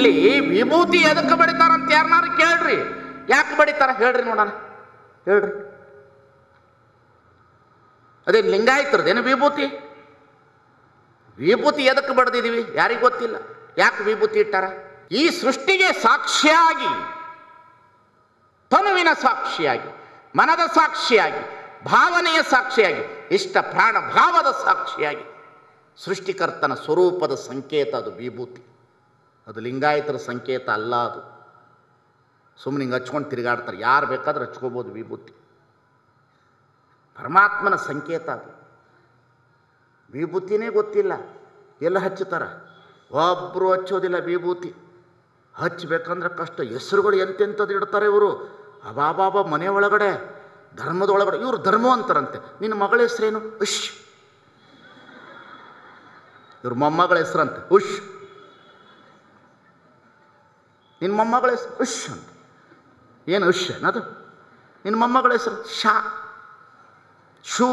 ಇಲ್ಲಿ ವಿಭೂತಿ ಎದಕ್ಕೆ ಬಡಿತಾರಂತ ಯಾರನ್ನಾರು ಕೇಳ್ರಿ ಯಾಕೆ ಬಡಿತಾರ ಹೇಳ್ರಿ ನೋಡೋಣ ಹೇಳ್ರಿ ಅದೇ ಲಿಂಗಾಯತರದೇನು ವಿಭೂತಿ ವಿಭೂತಿ ಎದಕ್ಕೆ ಬಡ್ದಿದೀವಿ ಯಾರಿಗೂ ಗೊತ್ತಿಲ್ಲ ಯಾಕೆ ವಿಭೂತಿ ಇಟ್ಟಾರ ಈ ಸೃಷ್ಟಿಗೆ ಸಾಕ್ಷಿಯಾಗಿ ತನುವಿನ ಸಾಕ್ಷಿಯಾಗಿ ಮನದ ಸಾಕ್ಷಿಯಾಗಿ ಭಾವನೆಯ ಸಾಕ್ಷಿಯಾಗಿ ಇಷ್ಟ ಪ್ರಾಣ ಭಾವದ ಸಾಕ್ಷಿಯಾಗಿ ಸೃಷ್ಟಿಕರ್ತನ ಸ್ವರೂಪದ ಸಂಕೇತ ಅದು ವಿಭೂತಿ ಅದು ಲಿಂಗಾಯತರ ಸಂಕೇತ ಅಲ್ಲ ಅದು ಸುಮ್ಮನೆ ಹಿಂಗೆ ಹಚ್ಕೊಂಡು ತಿರುಗಾಡ್ತಾರೆ ಯಾರು ಬೇಕಾದ್ರೆ ಹಚ್ಕೋಬೋದು ವಿಭೂತಿ ಪರಮಾತ್ಮನ ಸಂಕೇತ ಅದು ವಿಭೂತಿನೇ ಗೊತ್ತಿಲ್ಲ ಎಲ್ಲ ಹಚ್ಚುತ್ತಾರ ಒಬ್ಬರು ಹಚ್ಚೋದಿಲ್ಲ ವಿಭೂತಿ ಹಚ್ಚಬೇಕಂದ್ರೆ ಕಷ್ಟ ಹೆಸರುಗಳು ಎಂತೆಂಥದ್ದು ಇಡ್ತಾರೆ ಇವರು ಅಬಾಬಾಬಾ ಮನೆ ಒಳಗಡೆ ಧರ್ಮದ ಒಳಗಡೆ ಇವರು ಧರ್ಮ ಅಂತಾರಂತೆ ನಿನ್ನ ಮಗಳ ಹೆಸರೇನು ಉಶ್ ಇವ್ರ ಮೊಮ್ಮಗಳ ಹೆಸರಂತೆ ಉಶ್ ನಿನ್ನ ಮೊಮ್ಮಗಳ ಹೆಸರು ಉಶ್ ಅಂತ ಏನು ಉಶ್ ಏನದು ನಿನ್ನ ಮೊಮ್ಮಗಳ ಹೆಸರು ಶಾ ಶೂ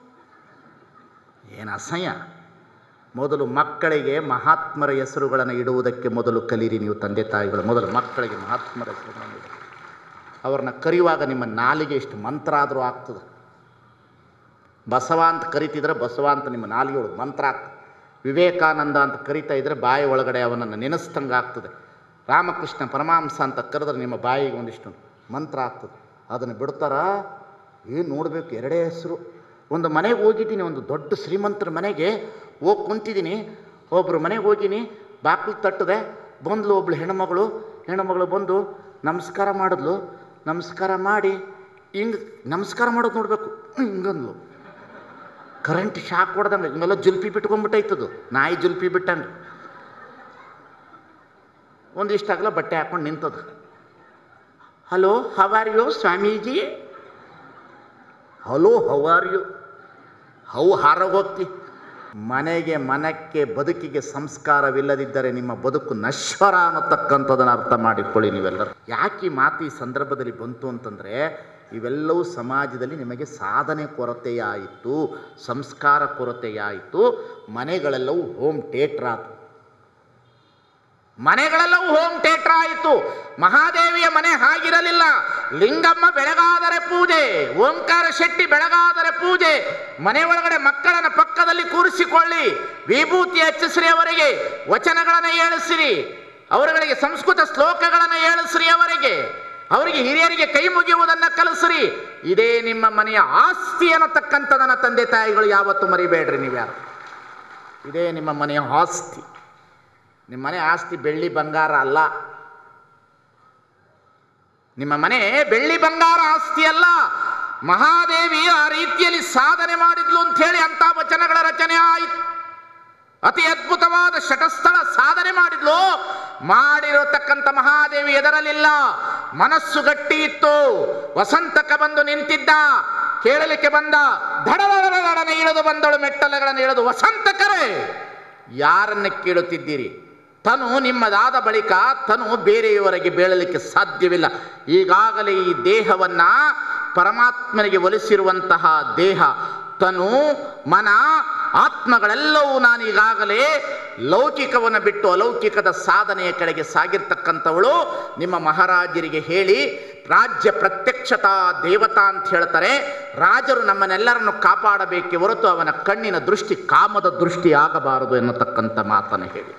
ಏನು ಅಸಹ್ಯ ಮೊದಲು ಮಕ್ಕಳಿಗೆ ಮಹಾತ್ಮರ ಹೆಸರುಗಳನ್ನು ಇಡುವುದಕ್ಕೆ ಮೊದಲು ಕಲೀರಿ ನೀವು ತಂದೆ ತಾಯಿಗಳು ಮೊದಲು ಮಕ್ಕಳಿಗೆ ಮಹಾತ್ಮರ ಹೆಸರುಗಳನ್ನು ಇಡಿ ಅವ್ರನ್ನ ಕರೆಯುವಾಗ ನಿಮ್ಮ ನಾಲಿಗೆ ಇಷ್ಟು ಮಂತ್ರ ಆದರೂ ಆಗ್ತದೆ ಬಸವ ಅಂತ ಕರಿತಿದ್ರೆ ಬಸವ ಅಂತ ನಿಮ್ಮ ನಾಲಿಗೆ ಒಳಗೆ ಮಂತ್ರ ಆಗ್ತದೆ ವಿವೇಕಾನಂದ ಅಂತ ಕರಿತಾ ಇದ್ರೆ ಬಾಯಿ ಒಳಗಡೆ ಅವನನ್ನು ನೆನೆಸ್ದಂಗೆ ಆಗ್ತದೆ ರಾಮಕೃಷ್ಣ ಪರಮಾಂಸ ಅಂತ ಕರೆದ್ರೆ ನಿಮ್ಮ ಬಾಯಿಗೆ ಒಂದಿಷ್ಟು ಮಂತ್ರ ಆಗ್ತದೆ ಅದನ್ನು ಬಿಡ್ತಾರ ಏನು ನೋಡಬೇಕು ಎರಡೇ ಹೆಸರು ಒಂದು ಮನೆಗೆ ಹೋಗಿದ್ದೀನಿ ಒಂದು ದೊಡ್ಡ ಶ್ರೀಮಂತರ ಮನೆಗೆ ಹೋಗಿ ಕುಂತಿದ್ದೀನಿ ಒಬ್ಬರು ಮನೆಗೆ ಹೋಗಿನಿ ಬಾಗಿಲು ತಟ್ಟದೆ ಬಂದ್ಲು ಒಬ್ಳು ಹೆಣ್ಮಗಳು ಹೆಣ್ಮಗಳು ಬಂದು ನಮಸ್ಕಾರ ಮಾಡಿದ್ಲು ನಮಸ್ಕಾರ ಮಾಡಿ ಹಿಂಗೆ ನಮಸ್ಕಾರ ಮಾಡೋದು ನೋಡಬೇಕು ಹಿಂಗಂದ್ಲು ಕರೆಂಟ್ ಶಾಕ್ ಹೊಡೆದಂಗೆ ಹಿಂಗೆಲ್ಲ ಜುಲ್ಪಿ ಬಿಟ್ಕೊಂಡ್ಬಿಟ್ಟೈತದು ನಾಯಿ ಜುಲ್ಪಿ ಬಿಟ್ಟಂಗೆ ಒಂದಿಷ್ಟಾಗಲ್ಲ ಬಟ್ಟೆ ಹಾಕೊಂಡು ನಿಂತದು hello how are you Swamiji hello how are you how ಹಾರೋಗೋಗ್ತಿ ಮನೆಗೆ ಮನಕ್ಕೆ ಬದುಕಿಗೆ ಸಂಸ್ಕಾರವಿಲ್ಲದಿದ್ದರೆ ನಿಮ್ಮ ಬದುಕು ನಶ್ವರ ಅನ್ನತಕ್ಕಂಥದ್ದನ್ನು ಅರ್ಥ ಮಾಡಿಕೊಳ್ಳಿ ನೀವೆಲ್ಲರೂ ಯಾಕೆ ಈ ಮಾತು ಈ ಸಂದರ್ಭದಲ್ಲಿ ಬಂತು ಅಂತಂದರೆ ಇವೆಲ್ಲವೂ ಸಮಾಜದಲ್ಲಿ ನಿಮಗೆ ಸಾಧನೆ ಕೊರತೆಯಾಯಿತು ಸಂಸ್ಕಾರ ಕೊರತೆಯಾಯಿತು ಮನೆಗಳೆಲ್ಲವೂ ಹೋಮ್ ಥಿಯೇಟ್ರ್ ಆಯಿತು ಮನೆಗಳೆಲ್ಲವೂ ಹೋಮ್ ಥಿಯೇಟ್ರ್ ಆಯಿತು ಮಹಾದೇವಿಯ ಮನೆ ಹಾಗಿರಲಿಲ್ಲ ಲಿಂಗಮ್ಮ ಬೆಳಗಾದರೆ ಪೂಜೆ ಓಂಕಾರ ಶೆಟ್ಟಿ ಬೆಳಗಾದರೆ ಪೂಜೆ ಮನೆ ಒಳಗಡೆ ಮಕ್ಕಳನ್ನ ಪಕ್ಕದಲ್ಲಿ ಕೂರಿಸಿಕೊಳ್ಳಿ ವಿಭೂತಿ ಹಚ್ಚಿಸ್ರಿ ಅವರಿಗೆ ವಚನಗಳನ್ನು ಹೇಳಿಸಿರಿ ಅವರುಗಳಿಗೆ ಸಂಸ್ಕೃತ ಶ್ಲೋಕಗಳನ್ನು ಹೇಳಿಸ್ರಿ ಅವರಿಗೆ ಅವರಿಗೆ ಹಿರಿಯರಿಗೆ ಕೈ ಮುಗಿಯುವುದನ್ನು ಕಲಿಸ್ರಿ ಇದೇ ನಿಮ್ಮ ಮನೆಯ ಆಸ್ತಿ ಅನ್ನತಕ್ಕಂಥದನ್ನ ತಂದೆ ತಾಯಿಗಳು ಯಾವತ್ತೂ ಮರಿಬೇಡ್ರಿ ನೀವ್ಯಾರು ಇದೇ ನಿಮ್ಮ ಮನೆಯ ಆಸ್ತಿ ನಿಮ್ಮ ಮನೆ ಆಸ್ತಿ ಬೆಳ್ಳಿ ಬಂಗಾರ ಅಲ್ಲ ನಿಮ್ಮ ಮನೆ ಬೆಳ್ಳಿ ಬಂಗಾರ ಆಸ್ತಿ ಅಲ್ಲ ಮಹಾದೇವಿ ಆ ರೀತಿಯಲ್ಲಿ ಸಾಧನೆ ಮಾಡಿದ್ಲು ಅಂತ ಹೇಳಿ ಅಂತ ವಚನಗಳ ರಚನೆ ಆಯಿತು ಅತಿ ಅದ್ಭುತವಾದ ಶಟಸ್ಥಳ ಸಾಧನೆ ಮಾಡಿದ್ಲು ಮಾಡಿರತಕ್ಕಂಥ ಮಹಾದೇವಿ ಎದರಲಿಲ್ಲ ಮನಸ್ಸು ಗಟ್ಟಿ ಇತ್ತು ವಸಂತಕ ಬಂದು ನಿಂತಿದ್ದ ಕೇಳಲಿಕ್ಕೆ ಬಂದ ದಡದಡನೆ ಇಳಿದು ಬಂದಳು ಮೆಟ್ಟಲುಗಳನ್ನು ಇಳಿದು ವಸಂತಕರೇ ಯಾರನ್ನ ಕೇಳುತ್ತಿದ್ದೀರಿ ತನು ನಿಮ್ಮದಾದ ಬಳಿಕ ತನು ಬೇರೆಯವರಿಗೆ ಬೀಳಲಿಕ್ಕೆ ಸಾಧ್ಯವಿಲ್ಲ ಈಗಾಗಲೇ ಈ ದೇಹವನ್ನ ಪರಮಾತ್ಮನಿಗೆ ಒಲಿಸಿರುವಂತಹ ದೇಹ ತನು ಮನ ಆತ್ಮಗಳೆಲ್ಲವೂ ನಾನೀಗಾಗಲೇ ಲೌಕಿಕವನ್ನು ಬಿಟ್ಟು ಅಲೌಕಿಕದ ಸಾಧನೆಯ ಕಡೆಗೆ ಸಾಗಿರ್ತಕ್ಕಂಥವಳು ನಿಮ್ಮ ಮಹಾರಾಜರಿಗೆ ಹೇಳಿ ರಾಜ್ಯ ಪ್ರತ್ಯಕ್ಷತಾ ದೇವತಾ ಅಂತ ಹೇಳ್ತಾರೆ ರಾಜರು ನಮ್ಮನ್ನೆಲ್ಲರನ್ನು ಕಾಪಾಡಬೇಕೆ ಹೊರತು ಅವನ ಕಣ್ಣಿನ ದೃಷ್ಟಿ ಕಾಮದ ದೃಷ್ಟಿ ಆಗಬಾರದು ಎನ್ನತಕ್ಕಂಥ ಮಾತನ್ನು ಹೇಳಿ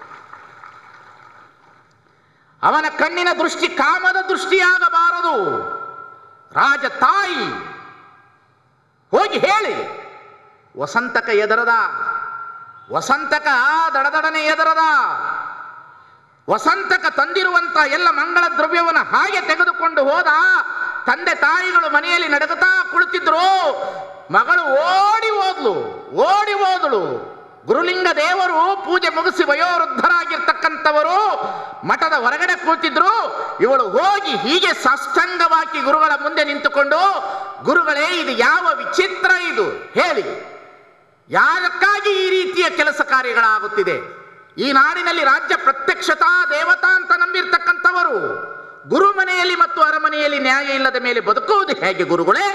ಅವನ ಕಣ್ಣಿನ ದೃಷ್ಟಿ ಕಾಮದ ದೃಷ್ಟಿಯಾಗಬಾರದು ರಾಜ ತಾಯಿ ಹೋಗಿ ಹೇಳಿ ವಸಂತಕ ಎದರದ ವಸಂತಕ ದಡದಡನೆ ಎದರದ ವಸಂತಕ ತಂದಿರುವಂತ ಎಲ್ಲ ಮಂಗಳ ದ್ರವ್ಯವನ್ನು ಹಾಗೆ ತೆಗೆದುಕೊಂಡು ಹೋದ ತಂದೆ ತಾಯಿಗಳು ಮನೆಯಲ್ಲಿ ನಡಗುತ್ತಾ ಕುಳಿತಿದ್ರು ಮಗಳು ಓಡಿ ಹೋದ್ಲು ಓಡಿ ಹೋದಳು ಗುರುಲಿಂಗ ದೇವರು ಪೂಜೆ ಮುಗಿಸಿ ವಯೋವೃದ್ಧರಾಗಿರ್ತಕ್ಕಂಥವರು ಮಠದ ಹೊರಗಡೆ ಕೂತಿದ್ರು ಇವಳು ಹೋಗಿ ಹೀಗೆ ಸಾಷ್ಟಾಂಗವಾಗಿ ಗುರುಗಳ ಮುಂದೆ ನಿಂತುಕೊಂಡು ಗುರುಗಳೇ ಇದು ಯಾವ ವಿಚಿತ್ರ ಇದು ಹೇಳಿ ಯಾರಕ್ಕಾಗಿ ಈ ರೀತಿಯ ಕೆಲಸ ಕಾರ್ಯಗಳಾಗುತ್ತಿದೆ ಈ ನಾಡಿನಲ್ಲಿ ರಾಜ್ಯ ಪ್ರತ್ಯಕ್ಷತಾ ದೇವತಾ ಅಂತ ನಂಬಿರ್ತಕ್ಕಂಥವರು ಗುರು ಮನೆಯಲ್ಲಿ ಮತ್ತು ಅರಮನೆಯಲ್ಲಿ ನ್ಯಾಯ ಇಲ್ಲದ ಮೇಲೆ ಬದುಕುವುದು ಹೇಗೆ ಗುರುಗಳೇ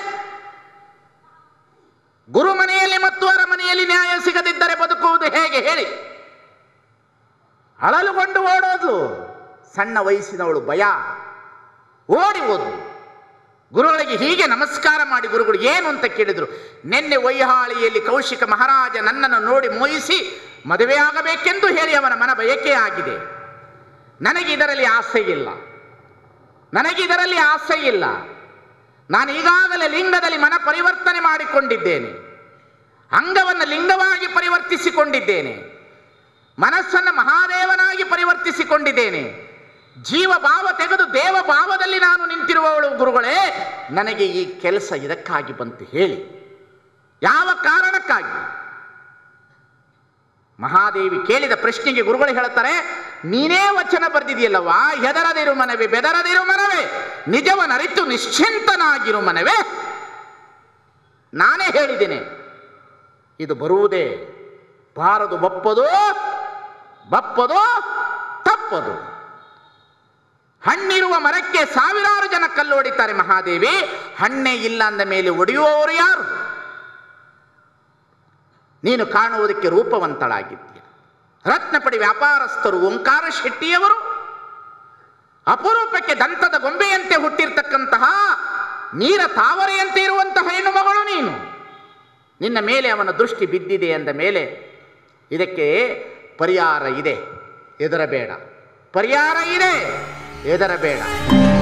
ಗುರು ಮನೆಯಲ್ಲಿ ಮತ್ತು ಅರಮನೆಯಲ್ಲಿ ನ್ಯಾಯ ಸಿಗದಿದ್ದರೆ ಬದುಕುವುದು ಹೇಗೆ ಹೇಳಿ ಅಳಲುಕೊಂಡು ಓಡೋದ್ಲು ಸಣ್ಣ ವಯಸ್ಸಿನವಳು ಭಯ ಓಡಿ ಹೋದ್ಲು ಗುರುಗಳಿಗೆ ಹೀಗೆ ನಮಸ್ಕಾರ ಮಾಡಿ ಗುರುಗಳು ಏನು ಅಂತ ಕೇಳಿದರು ನಿನ್ನೆ ವೈಹಾಳಿಯಲ್ಲಿ ಕೌಶಿಕ ಮಹಾರಾಜ ನನ್ನನ್ನು ನೋಡಿ ಮೋಹಿಸಿ ಮದುವೆಯಾಗಬೇಕೆಂದು ಹೇಳಿ ಅವನ ಮನ ಬಯಕೆ ಆಗಿದೆ ನನಗೆ ಇದರಲ್ಲಿ ಆಸೆ ಇಲ್ಲ ನನಗೆ ಇದರಲ್ಲಿ ಆಸೆ ಇಲ್ಲ ನಾನು ಈಗಾಗಲೇ ಲಿಂಗದಲ್ಲಿ ಮನ ಪರಿವರ್ತನೆ ಮಾಡಿಕೊಂಡಿದ್ದೇನೆ ಅಂಗವನ್ನು ಲಿಂಗವಾಗಿ ಪರಿವರ್ತಿಸಿಕೊಂಡಿದ್ದೇನೆ ಮನಸ್ಸನ್ನು ಮಹಾದೇವನಾಗಿ ಪರಿವರ್ತಿಸಿಕೊಂಡಿದ್ದೇನೆ ಜೀವ ಭಾವ ತೆಗೆದು ದೇವ ಭಾವದಲ್ಲಿ ನಾನು ನಿಂತಿರುವವಳು ಗುರುಗಳೇ ನನಗೆ ಈ ಕೆಲಸ ಇದಕ್ಕಾಗಿ ಬಂತು ಹೇಳಿ ಯಾವ ಕಾರಣಕ್ಕಾಗಿ ಮಹಾದೇವಿ ಕೇಳಿದ ಪ್ರಶ್ನೆಗೆ ಗುರುಗಳು ಹೇಳುತ್ತಾರೆ ನೀನೇ ವಚನ ಬರೆದಿದೆಯಲ್ಲವಾ ಹೆದರದಿರು ಮನವೇ ಬೆದರದಿರು ಮನವೇ ನಿಜವನರಿತು ನಿಶ್ಚಿಂತನಾಗಿರು ಮನವೇ ನಾನೇ ಹೇಳಿದ್ದೇನೆ ಇದು ಬರುವುದೇ ಬಾರದು ಬಪ್ಪದು ಬಪ್ಪದು ತಪ್ಪದು ಹಣ್ಣಿರುವ ಮರಕ್ಕೆ ಸಾವಿರಾರು ಜನ ಕಲ್ಲು ಹೊಡಿತಾರೆ ಮಹಾದೇವಿ ಹಣ್ಣೇ ಇಲ್ಲ ಅಂದ ಮೇಲೆ ಒಡೆಯುವವರು ಯಾರು ನೀನು ಕಾಣುವುದಕ್ಕೆ ರೂಪವಂತಳಾಗಿದ್ದೀಯ ರತ್ನಪಡಿ ವ್ಯಾಪಾರಸ್ಥರು ಓಂಕಾರ ಶೆಟ್ಟಿಯವರು ಅಪರೂಪಕ್ಕೆ ದಂತದ ಗೊಂಬೆಯಂತೆ ಹುಟ್ಟಿರ್ತಕ್ಕಂತಹ ನೀರ ತಾವರೆಯಂತೆ ಇರುವಂತಹ ಹೆಣ್ಣು ಮಗಳು ನೀನು ನಿನ್ನ ಮೇಲೆ ಅವನ ದೃಷ್ಟಿ ಬಿದ್ದಿದೆ ಅಂದ ಮೇಲೆ ಇದಕ್ಕೆ ಪರಿಹಾರ ಇದೆ ಹೆದರಬೇಡ ಪರಿಹಾರ ಇದೆ ಹೆದರಬೇಡ